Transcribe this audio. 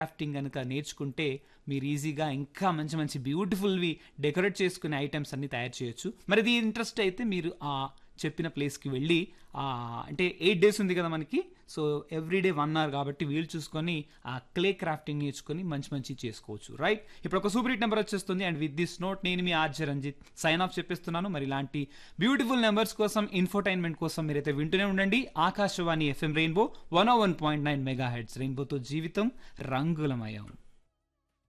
crafting కనుక నేర్చుకుంటే మీరు ఈజీగా ఇంకా మంచి మంచి బ్యూటిఫుల్వి డెకరేట్ చేసుకునే ఐటమ్స్ అన్ని తయారు చేయొచ్చు మరి ఇది ఇంట్రెస్ట్ అయితే మీరు ఆ చెప్పిన ప్లేస్కి వెళ్ళి ఆ, అంటే ఎయిట్ డేస్ ఉంది కదా మనకి సో ఎవ్రీడే వన్ అవర్ కాబట్టి వీలు చూసుకొని ఆ క్లే క్రాఫ్టింగ్ నేర్చుకొని మంచి మంచి చేసుకోవచ్చు రైట్ ఇప్పుడు ఒక సూపర్ హిట్ నెంబర్ వచ్చేస్తుంది అండ్ విత్ దిస్ నోట్ నేను మీ ఆర్జే రంజిత్ సైన్ ఆఫ్ చెప్పిస్తున్నాను మరి ఇలాంటి బ్యూటిఫుల్ నెంబర్స్ కోసం ఇన్ఫోటైన్మెంట్ కోసం మీరైతే వింటూనే ఉండండి Akashvani FM rainbow one O one point nine megahertz రెయిన్బోతో జీవితం రంగులమయం